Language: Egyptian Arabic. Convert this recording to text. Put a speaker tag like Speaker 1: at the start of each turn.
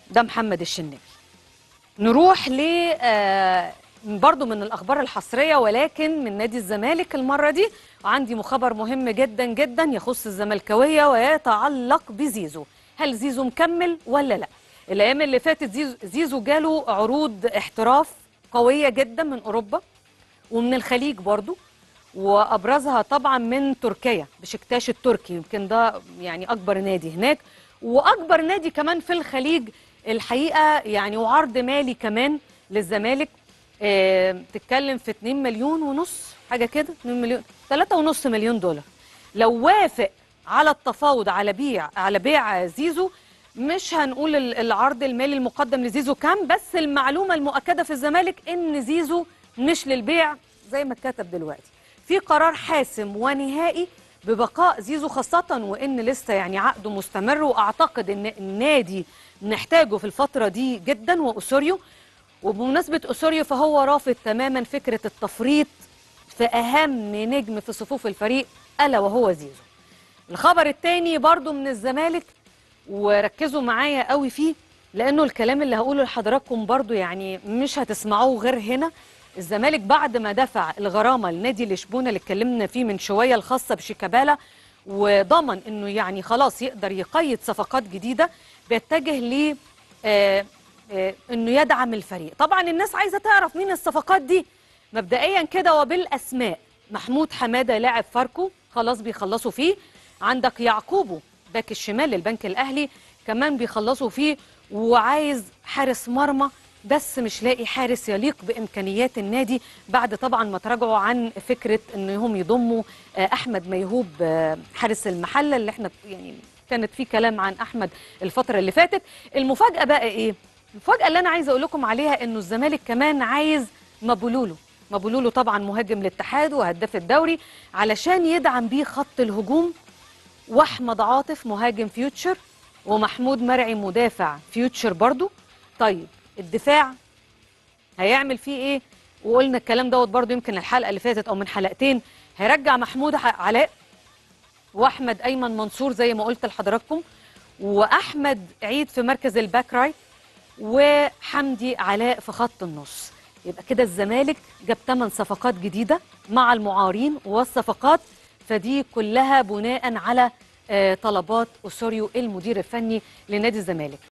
Speaker 1: ده محمد الشناوي نروح ل آه، برضو من الاخبار الحصريه ولكن من نادي الزمالك المره دي وعندي خبر مهم جدا جدا يخص الزملكاويه ويتعلق بزيزو هل زيزو مكمل ولا لا الايام اللي فاتت زيزو, زيزو جاله عروض احتراف قويه جدا من اوروبا ومن الخليج برضو وابرزها طبعا من تركيا بشكتاش التركي يمكن ده يعني اكبر نادي هناك واكبر نادي كمان في الخليج الحقيقه يعني وعرض مالي كمان للزمالك آه، تتكلم في 2 مليون ونص حاجه كده 2 مليون 3 ونص مليون دولار لو وافق على التفاوض على بيع على بيع زيزو مش هنقول ال- العرض المالي المقدم لزيزو كام بس المعلومه المؤكده في الزمالك ان زيزو مش للبيع زي ما اتكتب دلوقتي في قرار حاسم ونهائي ببقاء زيزو خاصة وإن لسه يعني عقده مستمر وأعتقد إن النادي نحتاجه في الفترة دي جدا وأسوريو وبمناسبة أسوريو فهو رافض تماما فكرة التفريط في أهم نجم في صفوف الفريق ألا وهو زيزو الخبر التاني برضو من الزمالك وركزوا معايا قوي فيه لانه الكلام اللي هقوله لحضراتكم برضو يعني مش هتسمعوه غير هنا الزمالك بعد ما دفع الغرامه لنادي لشبونه اللي اتكلمنا فيه من شويه الخاصه بشيكابالا وضمن انه يعني خلاص يقدر يقيد صفقات جديده بيتجه ل آه، آه، انه يدعم الفريق طبعا الناس عايزه تعرف مين الصفقات دي مبدئيا كده وبالاسماء محمود حماده لاعب فاركو خلاص بيخلصوا فيه عندك يعقوبو باك الشمال للبنك الاهلي كمان بيخلصوا فيه وعايز حارس مرمى بس مش لاقي حارس يليق بامكانيات النادي بعد طبعا ما تراجعوا عن فكره انهم يضموا آه، احمد ميهوب آه، حارس المحله اللي احنا يعني كانت في كلام عن احمد الفتره اللي فاتت المفاجاه بقى ايه المفاجاه اللي انا عايزه اقول لكم عليها انه الزمالك كمان عايز مابولولو مابولولو طبعا مهاجم الاتحاد وهداف الدوري علشان يدعم بيه خط الهجوم واحمد عاطف مهاجم فيوتشر ومحمود مرعي مدافع فيوتشر برضو طيب الدفاع هيعمل فيه ايه وقلنا الكلام دوت برضو يمكن الحلقه اللي فاتت او من حلقتين هيرجع محمود ح- علاء واحمد ايمن منصور زي ما قلت لحضراتكم واحمد عيد في مركز الباك رايت وحمدي علاء في خط النص يبقى كده الزمالك جاب 8 صفقات جديده مع المعارين والصفقات فدي كلها بناء على آه، طلبات اسوريو المدير الفني لنادي الزمالك